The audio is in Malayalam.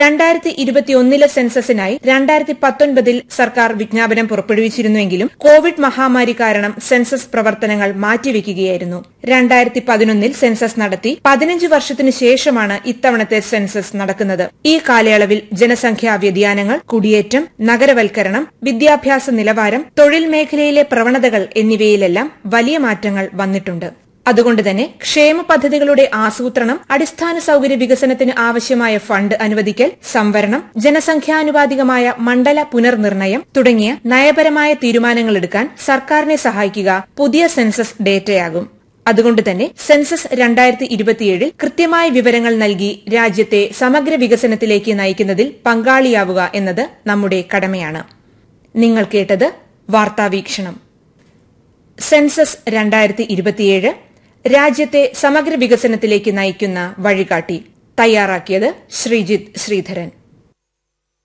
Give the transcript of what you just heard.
രണ്ടായിരത്തി ഇരുപത്തിയൊന്നിലെ സെൻസസിനായി രണ്ടായിരത്തി പത്തൊൻപതിൽ സർക്കാർ വിജ്ഞാപനം പുറപ്പെടുവിച്ചിരുന്നുവെങ്കിലും കോവിഡ് മഹാമാരി കാരണം സെൻസസ് പ്രവർത്തനങ്ങൾ മാറ്റിവെക്കുകയായിരുന്നു രണ്ടായിരത്തി പതിനൊന്നിൽ സെൻസസ് നടത്തി പതിനഞ്ച് വർഷത്തിനു ശേഷമാണ് ഇത്തവണത്തെ സെൻസസ് നടക്കുന്നത് ഈ കാലയളവിൽ ജനസംഖ്യാ വ്യതിയാനങ്ങൾ കുടിയേറ്റം നഗരവൽക്കരണം വിദ്യാഭ്യാസ നിലവാരം തൊഴിൽ മേഖലയിലെ പ്രവണതകൾ എന്നിവയിലെല്ലാം വലിയ മാറ്റങ്ങൾ വന്നിട്ടുണ്ട് അതുകൊണ്ട് തന്നെ ക്ഷേമ പദ്ധതികളുടെ ആസൂത്രണം അടിസ്ഥാന സൌകര്യ വികസനത്തിന് ആവശ്യമായ ഫണ്ട് അനുവദിക്കൽ സംവരണം ജനസംഖ്യാനുപാതികമായ മണ്ഡല പുനർനിർണയം തുടങ്ങിയ നയപരമായ തീരുമാനങ്ങളെടുക്കാൻ സർക്കാരിനെ സഹായിക്കുക പുതിയ സെൻസസ് ഡേറ്റയാകും അതുകൊണ്ട് തന്നെ സെൻസസ് രണ്ടായിരത്തി ഇരുപത്തിയേഴിൽ കൃത്യമായ വിവരങ്ങൾ നൽകി രാജ്യത്തെ സമഗ്ര വികസനത്തിലേക്ക് നയിക്കുന്നതിൽ പങ്കാളിയാവുക എന്നത് നമ്മുടെ കടമയാണ് നിങ്ങൾ കേട്ടത് വാർത്താവീക്ഷണം സെൻസസ് രണ്ടായിരത്തി ഇരുപത്തിയേഴ് രാജ്യത്തെ സമഗ്ര വികസനത്തിലേക്ക് നയിക്കുന്ന വഴികാട്ടി തയ്യാറാക്കിയത് ശ്രീജിത്ത് ശ്രീധരൻ